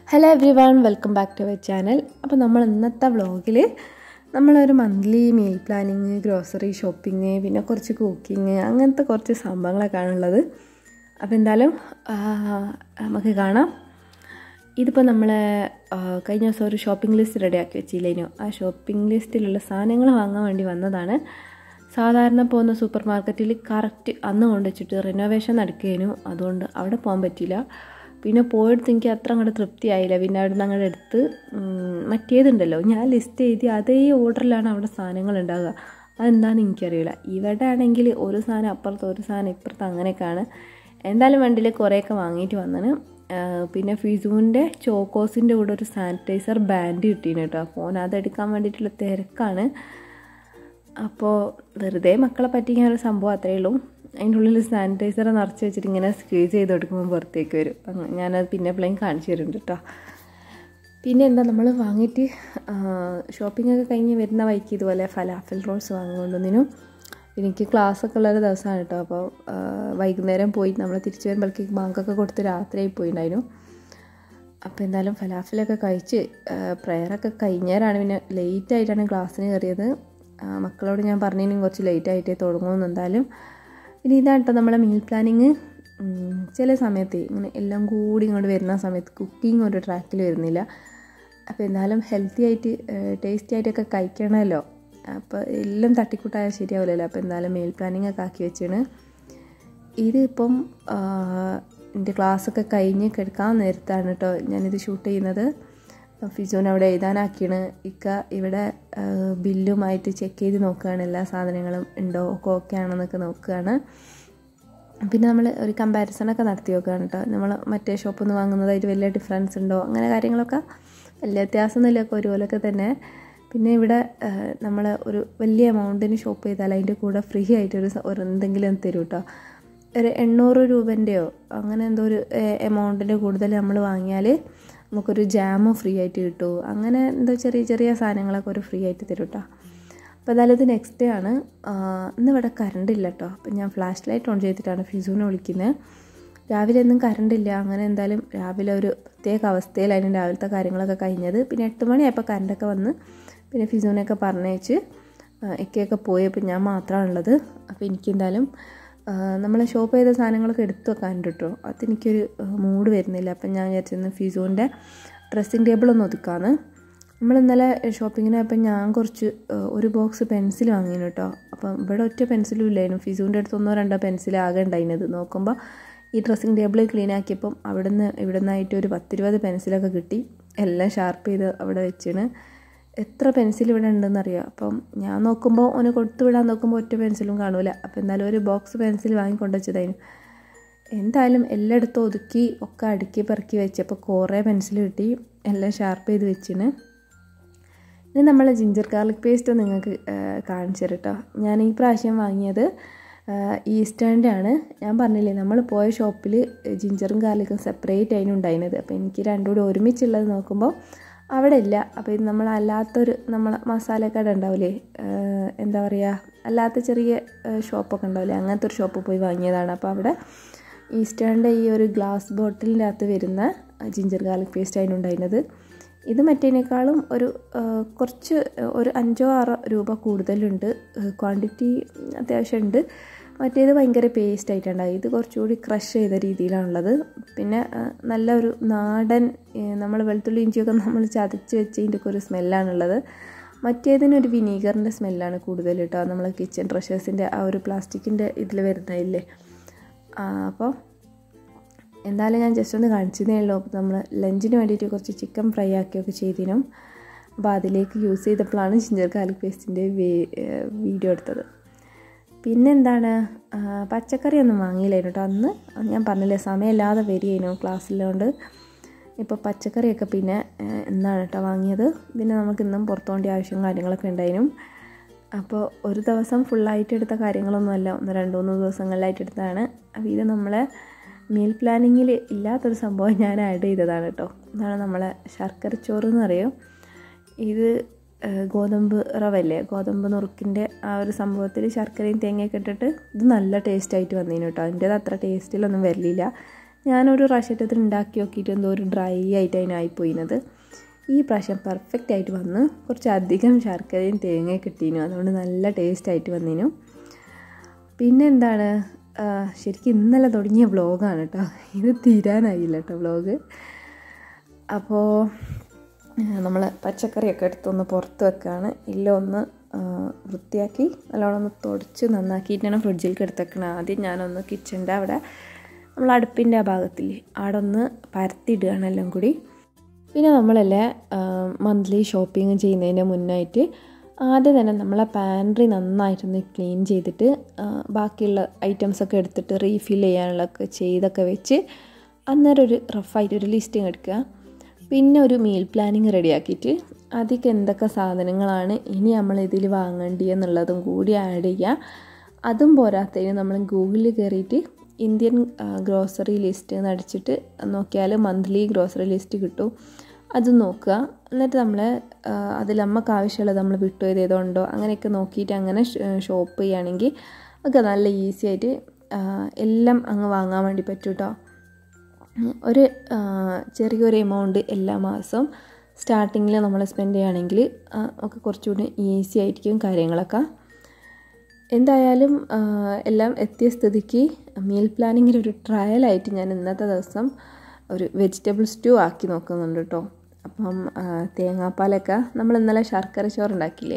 hello everyone welcome back to our channel അപ്പോൾ നമ്മൾ ഇന്നത്തെ വ്ളോഗിൽ നമ്മളൊരു monthly meal planning grocery shopping പിന്നെ കുറച്ച് കുക്കിംഗ് അങ്ങനത്തെ കുറച്ച് സംഭവങ്ങളൊക്കെയാണ് ഉള്ളത് അപ്പോൾ എന്തായാലും ആ, നമുക്ക് കാണാം ഇതിപ്പോൾ നമ്മൾ കഴിഞ്ഞ ദിവസം ഒരു ഷോപ്പിംഗ് ലിസ്റ്റ് റെഡിയാക്കി വെച്ചില്ലേനു ആ ഷോപ്പിംഗ് ലിസ്റ്റിലുള്ള സാധനങ്ങൾ വാങ്ങാൻ വേണ്ടി വന്നതാണ് സാധാരണ പോകുന്ന സൂപ്പർ മാർക്കറ്റിൽ കറക്റ്റ് അന്ന് കൊണ്ടുവച്ചിട്ട് റിനോവേഷൻ നടക്കുകയായിരുന്നു അതുകൊണ്ട് അവിടെ പോകാൻ പറ്റിയില്ല പിന്നെ പോയെടുത്ത് എനിക്ക് അത്ര അങ്ങോട്ട് തൃപ്തിയായില്ല പിന്നെ അവിടെ നിന്ന് അങ്ങോട്ട് എടുത്ത് ഉം, മറ്റേതുണ്ടല്ലോ ഞാൻ ലിസ്റ്റ് എഴുതി അതേ ഓർഡറിലാണ് അവിടെ സാധനങ്ങൾ ഉണ്ടാകുക അതെന്താണെന്ന് എനിക്കറിയില്ല ഇവിടെ ആണെങ്കിൽ ഒരു സാധനം അപ്പുറത്ത് ഒരു സാധനം ഇപ്പുറത്ത് അങ്ങനെയൊക്കെയാണ് എന്തായാലും വണ്ടിയിൽ കുറേയൊക്കെ വാങ്ങിയിട്ട് വന്നതാണ് പിന്നെ ഫിസൂൻ്റെ ചോക്കോസിൻ്റെ കൂടെ ഒരു സാനിറ്റൈസർ ബാൻഡ് കിട്ടീന് കേട്ടോ അപ്പോൾ അതെടുക്കാൻ വേണ്ടിയിട്ടുള്ള തിരക്കാണ് അപ്പോൾ വെറുതെ മക്കളെ പറ്റിക്കാൻ ഒരു സംഭവം അത്രയേ ഉള്ളൂ അതിൻ്റെ ഉള്ളിൽ സാനിറ്റൈസർ നിറച്ച് വെച്ചിട്ട് ഇങ്ങനെ സ്ക്വീസ് ചെയ്ത് കൊടുക്കുമ്പോൾ പുറത്തേക്ക് വരും അപ്പം ഞാനത് പിന്നെ എപ്പോഴും കാണിച്ചു തരുന്നുണ്ട് കേട്ടോ പിന്നെ എന്താ നമ്മൾ വാങ്ങിയിട്ട് ഷോപ്പിംഗ് ഒക്കെ കഴിഞ്ഞ് വരുന്ന വഴിക്ക് ഇതുപോലെ ഫലാഫൽ റോൾസ് വാങ്ങിക്കൊണ്ടൊന്നിനും എനിക്ക് ക്ലാസ്സൊക്കെ ഉള്ളൊരു ദിവസമാണ് കേട്ടോ അപ്പോൾ ആ, വൈകുന്നേരം പോയി നമ്മൾ തിരിച്ചു വരുമ്പോഴേക്ക് ബാങ്കൊക്കെ കൊടുത്ത് രാത്രിയായി പോയിട്ടുണ്ടായിരുന്നു അപ്പോൾ എന്തായാലും ഫലാഫിലൊക്കെ കഴിച്ച് പ്രെയറൊക്കെ കഴിഞ്ഞേരാണ് പിന്നെ ലേറ്റ് ആയിട്ടാണ് ക്ലാസ്സിന് കയറിയത് ആ, മക്കളോട് ഞാൻ പറഞ്ഞതിനും കുറച്ച് ലേറ്റ് ആയിട്ടേ തുടങ്ങുമെന്ന് എന്തായാലും പിന്നെ ഇതാണ് കേട്ടോ നമ്മളെ മീൽ പ്ലാനിങ് ചില സമയത്ത് ഇങ്ങനെ എല്ലാം കൂടി ഇങ്ങോട്ട് വരുന്ന സമയത്ത് കുക്കിംഗ് ഒരു ട്രാക്കിൽ വരുന്നില്ല അപ്പോൾ എന്നാലും ഹെൽത്തി ആയിട്ട് ടേസ്റ്റി ആയിട്ടൊക്കെ കഴിക്കണമല്ലോ അപ്പോൾ എല്ലാം തട്ടിക്കൂട്ടായാൽ ശരിയാവില്ലല്ലോ അപ്പോൾ എന്തായാലും മീൽ പ്ലാനിങ് ഒക്കെ ആക്കി വെച്ചാണ് ഇതിപ്പം ആ, എൻ്റെ ക്ലാസ്സൊക്കെ കഴിഞ്ഞ് കിടക്കാൻ നേരത്താണ് കേട്ടോ ഞാനിത് ഷൂട്ട് ചെയ്യുന്നത് ഫിജോൻ അവിടെ എഴുതാനാക്കിയാണ് ഇക്ക ഇവിടെ ആ, ബില്ലുമായിട്ട് ചെക്ക് ചെയ്ത് നോക്കുകയാണ് എല്ലാ സാധനങ്ങളും ഉണ്ടോ ഒക്കെ ഓക്കെ ആണെന്നൊക്കെ നോക്കുകയാണ് പിന്നെ നമ്മൾ ഒരു കമ്പാരിസണൊക്കെ നടത്തി നോക്കുകയാണ് കേട്ടോ നമ്മൾ മറ്റേ ഷോപ്പിൽ നിന്ന് വാങ്ങുന്നതായിട്ട് വലിയ ഡിഫറൻസ് ഉണ്ടോ അങ്ങനെ കാര്യങ്ങളൊക്കെ വലിയ വ്യത്യാസമൊന്നുമില്ല ഒക്കെ ഒരുപോലൊക്കെ തന്നെ പിന്നെ ഇവിടെ നമ്മൾ ഒരു വലിയ എമൗണ്ടിന് ഷോപ്പ് ചെയ്താൽ അതിൻ്റെ കൂടെ ഫ്രീ ആയിട്ട് ഒരു സ- ഒരു എന്തെങ്കിലും തരും കേട്ടോ ഒരു എണ്ണൂറ് രൂപൻ്റെയോ അങ്ങനെ എന്തോ ഒരു എമൗണ്ടിൻ്റെ കൂടുതൽ നമ്മൾ വാങ്ങിയാൽ നമുക്കൊരു ജാമ് ഫ്രീ ആയിട്ട് കിട്ടും അങ്ങനെ എന്തോ ചെറിയ ചെറിയ സാധനങ്ങളൊക്കെ ഒരു ഫ്രീ ആയിട്ട് തരും കേട്ടോ അപ്പോൾ എന്തായാലും ഇത് നെക്സ്റ്റ് ഡേ ആണ് ആ, ഇന്ന് ഇവിടെ കറണ്ട് ഇല്ല കേട്ടോ അപ്പം ഞാൻ ഫ്ലാഷ് ലൈറ്റ് ഓൺ ചെയ്തിട്ടാണ് ഫിസൂനെ വിളിക്കുന്നത് രാവിലെ ഒന്നും കറണ്ട് ഇല്ല അങ്ങനെ എന്തായാലും രാവിലെ ഒരു പ്രത്യേക അവസ്ഥയിലായിരുന്നു രാവിലത്തെ കാര്യങ്ങളൊക്കെ കഴിഞ്ഞത് പിന്നെ എട്ട് മണിയായപ്പോൾ കറണ്ടൊക്കെ വന്ന് പിന്നെ ഫിസൂനെയൊക്കെ പറഞ്ഞയച്ച് ഒക്കെയൊക്കെ പോയപ്പോൾ ഞാൻ മാത്രമാണുള്ളത് അപ്പോൾ എനിക്കെന്തായാലും നമ്മൾ ഷോപ്പ് ചെയ്ത സാധനങ്ങളൊക്കെ എടുത്തു വെക്കാനുണ്ട് കേട്ടോ അതെനിക്കൊരു മൂഡ് വരുന്നില്ല അപ്പം ഞാൻ വിചാരിച്ചിരുന്നു ഫിസൂൻ്റെ ഡ്രസ്സിങ് ടേബിൾ ഒന്ന് ഒതുക്കാന്ന് നമ്മൾ ഇന്നലെ ഷോപ്പിങ്ങിന് പോയപ്പോൾ ഞാൻ കുറച്ച് ഏഹ്, ഒരു ബോക്സ് പെൻസിൽ വാങ്ങിയിരുന്നു കേട്ടോ അപ്പം ഇവിടെ ഒറ്റ പെൻസിലും ഇല്ലായിരുന്നു ഫിസൂൻ്റെ അടുത്ത് ഒന്നോ രണ്ടോ പെൻസിൽ ആകെ ഉണ്ടായിരുന്നത് നോക്കുമ്പോൾ ഈ ഡ്രസ്സിങ് ടേബിൾ ക്ലീൻ ആക്കിയപ്പം അവിടെ നിന്ന് ഇവിടെ നിന്നായിട്ട് ഒരു പത്തിരുപത് പെൻസിലൊക്കെ കിട്ടി എല്ലാം ഷാർപ്പ് ചെയ്ത് അവിടെ വെച്ചാണ് എത്ര പെൻസിൽ ഇവിടെ ഉണ്ടെന്നറിയാം അപ്പം ഞാൻ നോക്കുമ്പോൾ ഒന്ന് കൊടുത്തു വിടാൻ നോക്കുമ്പോൾ ഒറ്റ പെൻസിലും കാണൂല അപ്പം എന്തായാലും ഒരു ബോക്സ് പെൻസിൽ വാങ്ങി കൊണ്ടുവച്ചതായിരുന്നു എന്തായാലും എല്ലായിടത്തും ഒതുക്കി ഒക്കെ അടുക്കി പെറുക്കി വെച്ചപ്പോൾ കുറേ പെൻസിൽ കിട്ടി എല്ലാം ഷാർപ്പ് ചെയ്ത് വെച്ചിന് ഇനി നമ്മൾ ജിഞ്ചർ ഗാർലിക് പേസ്റ്റ് നിങ്ങൾക്ക് ആ, കാണിച്ചു തരാം കേട്ടോ ഞാൻ ഈ പ്രാവശ്യം വാങ്ങിയത് ഈസ്റ്റേണിൻ്റെ ആണ് ഞാൻ പറഞ്ഞില്ലേ നമ്മൾ പോയ ഷോപ്പിൽ ജിഞ്ചറും ഗാർലിക്കും സെപ്പറേറ്റ് അതിന് ഉണ്ടായിരുന്നത് അപ്പോൾ എനിക്ക് രണ്ടും കൂടി ഒരുമിച്ചുള്ളത് നോക്കുമ്പോൾ അവിടെ ഇല്ല അപ്പോൾ ഇത് നമ്മൾ അല്ലാത്തൊരു നമ്മൾ മസാലക്കട ഉണ്ടാവില്ലേ ആ, എന്താ പറയുക അല്ലാത്ത ചെറിയ ആ, ഷോപ്പൊക്കെ ഉണ്ടാവില്ലേ അങ്ങനത്തെ ഒരു ഷോപ്പിൽ പോയി വാങ്ങിയതാണ് അപ്പോൾ അവിടെ ഈസ്റ്റേണിൻ്റെ ഈ ഒരു ഗ്ലാസ് ബോട്ടിലിൻ്റെ അകത്ത് വരുന്ന ജിഞ്ചർ ഗാർലിക് പേസ്റ്റ് അതിനുണ്ടായിരുന്നത് ഇത് മറ്റേനേക്കാളും ഒരു ആ, കുറച്ച് ഒരു അഞ്ചോ ആറോ രൂപ കൂടുതലുണ്ട് ക്വാണ്ടിറ്റി അത്യാവശ്യം ഉണ്ട് മറ്റേത് ഭയങ്കര പേസ്റ്റ് ആയിട്ടുണ്ടായി ഇത് കുറച്ചുകൂടി ക്രഷ് ചെയ്ത രീതിയിലാണുള്ളത് പിന്നെ ആ, നല്ല ഒരു നാടൻ നമ്മൾ വെളുത്തുള്ളി ഇഞ്ചിയൊക്കെ നമ്മൾ ചതച്ച് വെച്ചതിൻ്റെ ഒക്കെ ഒരു സ്മെല്ലാണുള്ളത് മറ്റേതിനൊരു വിനീഗറിൻ്റെ സ്മെല്ലാണ് കൂടുതൽ കേട്ടോ നമ്മൾ കിച്ചൺ ട്രഷേഴ്സിൻ്റെ ആ ഒരു പ്ലാസ്റ്റിക്കിൻ്റെ ഇതിൽ വരുന്നതില്ലേ ആ, അപ്പോൾ എന്തായാലും ഞാൻ ജസ്റ്റ് ഒന്ന് കാണിച്ചതേ ഉള്ളൂ അപ്പോൾ നമ്മൾ ലഞ്ചിന് വേണ്ടിയിട്ട് കുറച്ച് ചിക്കൻ ഫ്രൈ ആക്കിയൊക്കെ ചെയ്തിനും അപ്പോൾ അതിലേക്ക് യൂസ് ചെയ്തപ്പോഴാണ് ജിഞ്ചർ ഗാർലിക് പേസ്റ്റിൻ്റെ വീഡിയോ എടുത്തത് പിന്നെ എന്താണ് ആ, പച്ചക്കറി ഒന്നും വാങ്ങിയില്ലായിരുന്നു കേട്ടോ അന്ന് ഞാൻ പറഞ്ഞില്ലേ സമയമില്ലാതെ വരികയായിരുന്നു ക്ലാസ്സിലുകൊണ്ട് ഇപ്പോൾ പച്ചക്കറിയൊക്കെ പിന്നെ ആ, എന്നാണ് കേട്ടോ വാങ്ങിയത് പിന്നെ നമുക്ക് ഇന്നും പുറത്തോണ്ടി ആവശ്യം കാര്യങ്ങളൊക്കെ ഉണ്ടായിരുന്നു അപ്പോൾ ഒരു ദിവസം ഫുള്ളായിട്ട് എടുത്ത കാര്യങ്ങളൊന്നുമല്ല ഒന്ന് രണ്ട് മൂന്ന് ദിവസങ്ങളിലായിട്ട് എടുത്തതാണ് അപ്പോൾ ഇത് നമ്മളെ മീൽ പ്ലാനിങ്ങിൽ ഇല്ലാത്തൊരു സംഭവം ഞാൻ ആഡ് ചെയ്തതാണ് കേട്ടോ ഇതാണ് നമ്മളെ ശർക്കര ചോറ് എന്ന് പറയും ഇത് ഏഹ്, ഗോതമ്പ് റവല്ലേ ഗോതമ്പ് നുറുക്കിൻ്റെ ആ ഒരു സംഭവത്തിൽ ശർക്കരയും തേങ്ങയൊക്കെ ഇട്ടിട്ട് ഇത് നല്ല ടേസ്റ്റ് ആയിട്ട് വന്നീന് കേട്ടോ അതിൻ്റേത് അത്ര ടേസ്റ്റിലൊന്നും വരലില്ല ഞാനൊരു പ്രാവശ്യത്തിൽ ഉണ്ടാക്കി നോക്കിയിട്ട് എന്തോ ഒരു ഡ്രൈ ആയിട്ട് അതിനായിപ്പോയിനത് ഈ പ്രാവശ്യം പെർഫെക്റ്റ് ആയിട്ട് വന്ന് കുറച്ച് അധികം ശർക്കരയും തേങ്ങയും കിട്ടീനു അതുകൊണ്ട് നല്ല ടേസ്റ്റ് ആയിട്ട് വന്നിനു പിന്നെ എന്താണ് ശരിക്കും ഇന്നലെ തുടങ്ങിയ വ്ളോഗാണ് കേട്ടോ ഇത് തീരാനായില്ല കേട്ടോ വ്ളോഗ് അപ്പോൾ നമ്മൾ പച്ചക്കറിയൊക്കെ എടുത്തൊന്ന് പുറത്ത് വെക്കുകയാണ് ഇല്ല ഒന്ന് വൃത്തിയാക്കി നല്ലോണം ഒന്ന് തുടച്ച് നന്നാക്കിയിട്ടാണ് ഫ്രിഡ്ജിലേക്ക് എടുത്തേക്കണം ആദ്യം ഞാനൊന്ന് കിച്ചൻ്റെ അവിടെ നമ്മൾ അടുപ്പിൻ്റെ ആ ഭാഗത്തിൽ അവിടെ ഒന്ന് പരത്തിയിടുകയാണ് എല്ലാം കൂടി പിന്നെ നമ്മളല്ലേ മന്ത്ലി ഷോപ്പിംഗ് ചെയ്യുന്നതിന് മുന്നായിട്ട് ആദ്യം തന്നെ നമ്മളെ പാൻട്രി നന്നായിട്ടൊന്ന് ക്ലീൻ ചെയ്തിട്ട് ബാക്കിയുള്ള ഐറ്റംസൊക്കെ എടുത്തിട്ട് റീഫിൽ ചെയ്യാനുള്ളതൊക്കെ ചെയ്തൊക്കെ വെച്ച് അന്നേരം ഒരു റഫായിട്ട് ഒരു ലിസ്റ്റിങ് എടുക്കുക പിന്നെ ഒരു മീൽ പ്ലാനിങ് റെഡിയാക്കിയിട്ട് അതിക്ക് എന്തൊക്കെ സാധനങ്ങളാണ് ഇനി നമ്മൾ ഇതിൽ വാങ്ങേണ്ടി എന്നുള്ളതും കൂടി ആഡ് ചെയ്യുക അതും പോരാത്തതിന് നമ്മൾ ഗൂഗിളിൽ കയറിയിട്ട് ഇന്ത്യൻ ഗ്രോസറി ലിസ്റ്റ് എന്ന് അടിച്ചിട്ട് നോക്കിയാൽ മന്ത്ലി ഗ്രോസറി ലിസ്റ്റ് കിട്ടും അത് നോക്കുക എന്നിട്ട് നമ്മൾ അതിൽ നമുക്ക് ആവശ്യമുള്ളത് നമ്മൾ വിട്ടു ചെയ്ത് ഏതുണ്ടോ അങ്ങനെയൊക്കെ നോക്കിയിട്ട് അങ്ങനെ ഷോപ്പ് ചെയ്യുകയാണെങ്കിൽ ഒക്കെ നല്ല ഈസി ആയിട്ട് എല്ലാം അങ്ങ് വാങ്ങാൻ വേണ്ടി പറ്റും കേട്ടോ ഒരു ചെറിയൊരു എമൗണ്ട് എല്ലാ മാസവും സ്റ്റാർട്ടിങ്ങിൽ നമ്മൾ സ്പെൻഡ് ചെയ്യുകയാണെങ്കിൽ ഒക്കെ കുറച്ചുകൂടി ഈസി ആയിരിക്കും കാര്യങ്ങളൊക്കെ എന്തായാലും എല്ലാം എത്തിയ സ്ഥിതിക്ക് മീൽ പ്ലാനിങ്ങിൽ ഒരു ട്രയലായിട്ട് ഞാൻ ഇന്നത്തെ ദിവസം ഒരു വെജിറ്റബിൾ സ്റ്റൂ ആക്കി നോക്കുന്നുണ്ട് കേട്ടോ അപ്പം തേങ്ങാപ്പാലൊക്കെ നമ്മൾ ഇന്നലെ ശർക്കര ചോറുണ്ടാക്കിയില്ലേ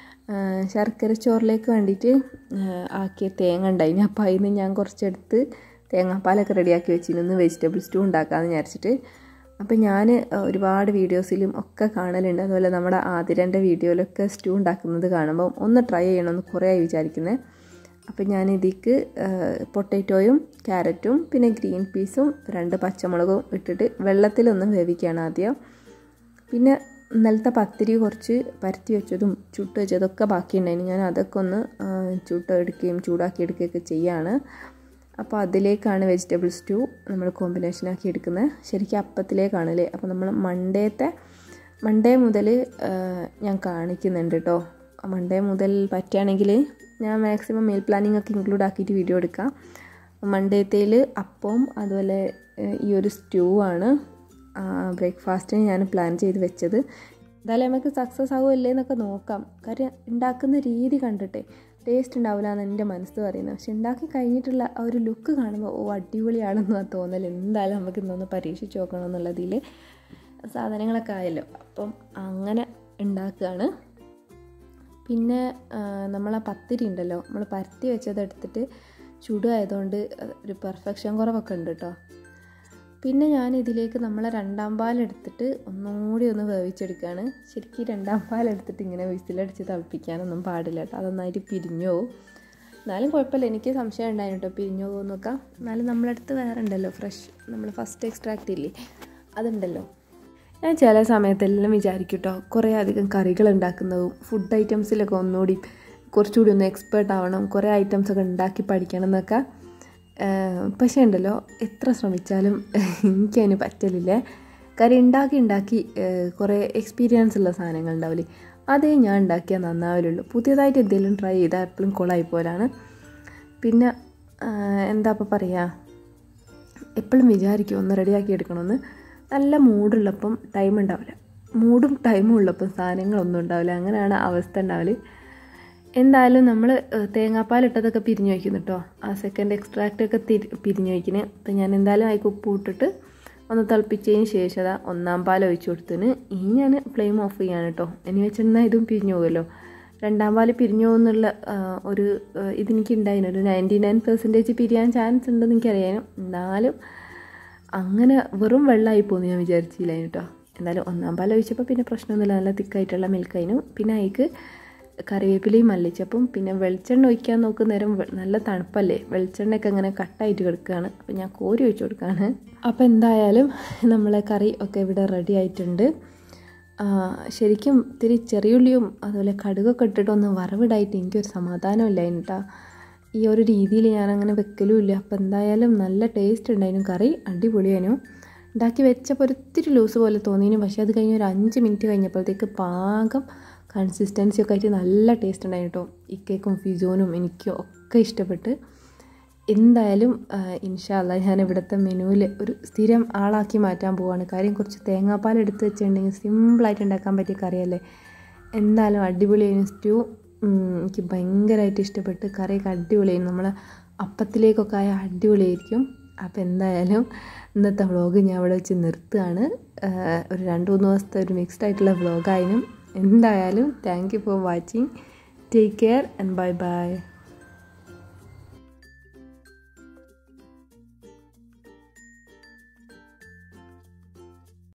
ശർക്കര ചോറിലേക്ക് വേണ്ടിയിട്ട് ആക്കിയ തേങ്ങ ഉണ്ടായിന് അപ്പോൾ അതിന് ഞാൻ കുറച്ചെടുത്ത് തേങ്ങാപ്പാലൊക്കെ റെഡിയാക്കി വെച്ചിരുന്നു വെജിറ്റബിൾ സ്റ്റൂ ഉണ്ടാക്കാമെന്ന് വിചാരിച്ചിട്ട് അപ്പം ഞാൻ ഒരുപാട് വീഡിയോസിലും ഒക്കെ കാണലുണ്ട് അതുപോലെ നമ്മുടെ ആതിരൻ്റെ വീഡിയോയിലൊക്കെ സ്റ്റൂ ഉണ്ടാക്കുന്നത് കാണുമ്പോൾ ഒന്ന് ട്രൈ ചെയ്യണമെന്ന് കുറേ ആയി വിചാരിക്കുന്നത് അപ്പം ഞാൻ ഇതിക്ക് പൊട്ടറ്റോയും ക്യാരറ്റും പിന്നെ ഗ്രീൻ പീസും രണ്ട് പച്ചമുളകും ഇട്ടിട്ട് വെള്ളത്തിലൊന്നും വേവിക്കുകയാണ് ആദ്യം പിന്നെ ഇന്നലത്തെ പത്തിരി കുറച്ച് പരത്തി വെച്ചതും ചുട്ട് വെച്ചതൊക്കെ ബാക്കിയുണ്ടായിരുന്നു ഞാൻ അതൊക്കെ ഒന്ന് ചുട്ട് എടുക്കുകയും ചൂടാക്കി എടുക്കുകയൊക്കെ ചെയ്യാണ് അപ്പോൾ അതിലേക്കാണ് വെജിറ്റബിൾ സ്റ്റൂ നമ്മൾ കോമ്പിനേഷൻ ആക്കി എടുക്കുന്നത് ശരിക്കും അപ്പത്തിലേക്കാണ് അല്ലേ അപ്പോൾ നമ്മൾ മണ്ടേത്തെ മൺഡേ മുതൽ ഞാൻ കാണിക്കുന്നുണ്ട് കേട്ടോ മൺഡേ മുതൽ പറ്റുകയാണെങ്കിൽ ഞാൻ മാക്സിമം മീൽ പ്ലാനിങ് ഒക്കെ ഇൻക്ലൂഡ് ആക്കിയിട്ട് വീഡിയോ എടുക്കാം മൺഡേത്തേൽ അപ്പവും അതുപോലെ ഈ ഒരു സ്റ്റൂ ആണ് ബ്രേക്ക്ഫാസ്റ്റിന് ഞാൻ പ്ലാൻ ചെയ്ത് വെച്ചത് എന്തായാലും നമുക്ക് സക്സസ് ആവുമല്ലേ എന്നൊക്കെ നോക്കാം കാര്യം ഉണ്ടാക്കുന്ന രീതി കണ്ടിട്ടെ ടേസ്റ്റ് ഉണ്ടാവില്ല എന്ന് എൻ്റെ മനസ്സ് പറയുന്നത് പക്ഷെ ഉണ്ടാക്കി കഴിഞ്ഞിട്ടുള്ള ആ ഒരു ലുക്ക് കാണുമ്പോൾ ഓ അടിപൊളിയാണെന്ന് തോന്നൽ എന്തായാലും നമുക്ക് ഇന്നൊന്ന് പരീക്ഷിച്ച് നോക്കണം എന്നുള്ളതിൽ സാധനങ്ങളൊക്കെ ആയല്ലോ അപ്പം അങ്ങനെ ഉണ്ടാക്കുകയാണ് പിന്നെ നമ്മളെ പത്തിരി ഉണ്ടല്ലോ നമ്മൾ പരത്തി വെച്ചത് എടുത്തിട്ട് ചുടുമായതുകൊണ്ട് ഒരു പെർഫെക്ഷൻ കുറവൊക്കെ ഉണ്ട് കേട്ടോ പിന്നെ ഞാൻ ഇതിലേക്ക് നമ്മളെ രണ്ടാം പാലെടുത്തിട്ട് ഒന്നും കൂടി ഒന്ന് വേവിച്ചെടുക്കുകയാണ് ശരിക്കും രണ്ടാം പാലെടുത്തിട്ട് ഇങ്ങനെ വിസിലടിച്ച് തിളപ്പിക്കാനൊന്നും പാടില്ല കേട്ടോ അതൊന്നായിട്ട് പിരിഞ്ഞു പോകും എന്നാലും കുഴപ്പമില്ല എനിക്ക് സംശയം ഉണ്ടായിരുന്നു കേട്ടോ പിരിഞ്ഞു പോകുന്നൊക്കെ എന്നാലും നമ്മളടുത്ത് വേറെ ഉണ്ടല്ലോ ഫ്രഷ് നമ്മൾ ഫസ്റ്റ് എക്സ്ട്രാക്റ്റ് ഇല്ലേ അതുണ്ടല്ലോ ഞാൻ ചില സമയത്തെല്ലാം വിചാരിക്കും കേട്ടോ കുറേ അധികം കറികൾ ഉണ്ടാക്കുന്നതും ഫുഡ് ഐറ്റംസിലൊക്കെ ഒന്നുകൂടി കുറച്ചുകൂടി ഒന്ന് എക്സ്പേർട്ട് ആവണം കുറേ ഐറ്റംസ് ഒക്കെ ഉണ്ടാക്കി പഠിക്കണം എന്നൊക്കെ പക്ഷേ ഉണ്ടല്ലോ എത്ര ശ്രമിച്ചാലും എനിക്കതിന് പറ്റലില്ലേ കാര്യം ഉണ്ടാക്കി ഉണ്ടാക്കി കുറേ എക്സ്പീരിയൻസ് ഉള്ള സാധനങ്ങൾ ഉണ്ടാവില്ലേ അതേ ഞാൻ ഉണ്ടാക്കിയാൽ നന്നാവില്ലുള്ളൂ പുതിയതായിട്ട് എന്തെങ്കിലും ട്രൈ ചെയ്താൽ എപ്പോഴും കൊളായി പോലാണ് പിന്നെ എന്താ ഇപ്പോൾ പറയുക എപ്പോഴും വിചാരിക്കും ഒന്ന് റെഡിയാക്കി എടുക്കണമെന്ന് നല്ല മൂടുള്ളപ്പം ടൈം ഉണ്ടാവില്ല മൂടും ടൈമും ഉള്ളപ്പം സാധനങ്ങളൊന്നും ഉണ്ടാവില്ല അങ്ങനെയാണ് അവസ്ഥ ഉണ്ടാവല് എന്തായാലും നമ്മൾ തേങ്ങാപ്പാലിട്ടതൊക്കെ പിരിഞ്ഞു വയ്ക്കുന്നു കേട്ടോ ആ സെക്കൻഡ് എക്സ്ട്രാക്റ്റ് ഒക്കെ തിരി പിരിഞ്ഞു വയ്ക്കുന്നത് അപ്പം ഞാൻ എന്തായാലും അതിൽ ഉപ്പ് ഇട്ടിട്ട് ഒന്ന് തിളപ്പിച്ചതിന് ശേഷം അതാ ഒന്നാം പാൽ ഒഴിച്ചു കൊടുത്തിന് ഇനി ഞാൻ ഫ്ലെയിം ഓഫ് ചെയ്യാണ് കേട്ടോ ഇനി വെച്ചിരുന്നാൽ ഇതും പിരിഞ്ഞു പോകുമല്ലോ രണ്ടാം പാൽ പിരിഞ്ഞു പോകുന്നുള്ള ഒരു ഇതെനിക്ക് ഉണ്ടായിരുന്നു ഒരു നയൻറ്റി നയൻ പെർസെൻറ്റേജ് പിരിയാൻ ചാൻസ് ഉണ്ടെന്ന് എനിക്കറിയാനും എന്നാലും അങ്ങനെ വെറും വെള്ളമായി പോകുന്നു ഞാൻ വിചാരിച്ചില്ല കേട്ടോ എന്തായാലും ഒന്നാം പാൽ ഒഴിച്ചപ്പോൾ പിന്നെ പ്രശ്നമൊന്നുമില്ല നല്ല തിക്കായിട്ടുള്ള മിൽക്കായിരുന്നു പിന്നെ അതിക്ക് കറിവേപ്പിലയും മല്ലിച്ചപ്പും പിന്നെ വെളിച്ചെണ്ണ ഒഴിക്കാൻ നോക്കുന്ന നേരം നല്ല തണുപ്പല്ലേ വെളിച്ചെണ്ണയൊക്കെ അങ്ങനെ കട്ടായിട്ട് കിടക്കുകയാണ് അപ്പോൾ ഞാൻ കോരി ഒഴിച്ചു കൊടുക്കുകയാണ് അപ്പോൾ എന്തായാലും നമ്മളെ കറി ഒക്കെ ഇവിടെ റെഡി ആയിട്ടുണ്ട് ശരിക്കും ഇത്തിരി ചെറിയുള്ളിയും അതുപോലെ കടുകൊക്കെ ഇട്ടിട്ടൊന്ന് വറവിടായിട്ട് എനിക്കൊരു സമാധാനമില്ല കേട്ടോ ഈ ഒരു രീതിയിൽ ഞാൻ അങ്ങനെ വെക്കലും ഇല്ല അപ്പോൾ എന്തായാലും നല്ല ടേസ്റ്റ് ഉണ്ടായിരുന്നു കറി അടിപൊളിയായിരുന്നു ഉണ്ടാക്കി വെച്ചപ്പോൾ ഒത്തിരി ലൂസ് പോലെ തോന്നിയിരുന്നു പക്ഷേ അത് കഴിഞ്ഞ് ഒരു അഞ്ച് മിനിറ്റ് കഴിഞ്ഞപ്പോഴത്തേക്ക് പാകം കൺസിസ്റ്റൻസി ഒക്കെ ആയിട്ട് നല്ല ടേസ്റ്റ് ഉണ്ടായിരുന്നു കേട്ടോ ഇക്കേക്കും ഫിസോനും എനിക്കും ഒക്കെ ഇഷ്ടപ്പെട്ട് എന്തായാലും ഇൻഷാല്ല ഞാൻ ഇവിടുത്തെ മെനുവിൽ ഒരു സ്ഥിരം ആളാക്കി മാറ്റാൻ പോവാണ് കാര്യം കുറച്ച് തേങ്ങാപ്പാൽ എടുത്ത് വെച്ചിട്ടുണ്ടെങ്കിൽ സിമ്പിളായിട്ട് ഉണ്ടാക്കാൻ പറ്റിയ കറിയല്ലേ എന്തായാലും അടിപൊളിയായിരുന്നു സ്റ്റൂ എനിക്ക് ഭയങ്കരമായിട്ട് ഇഷ്ടപ്പെട്ട് കറിയൊക്കെ അടിപൊളിയായിരുന്നു നമ്മളെ അപ്പത്തിലേക്കൊക്കെ ആയ അടിപൊളിയായിരിക്കും അപ്പോൾ എന്തായാലും ഇന്നത്തെ വ്ളോഗ് ഞാൻ ഇവിടെ വെച്ച് നിർത്തുകയാണ് ഒരു രണ്ട് മൂന്ന് ദിവസത്തെ ഒരു മിക്സ്ഡ് ആയിട്ടുള്ള വ്ളോഗായിരുന്നു എന്തായാലും thank you for watching take care and bye by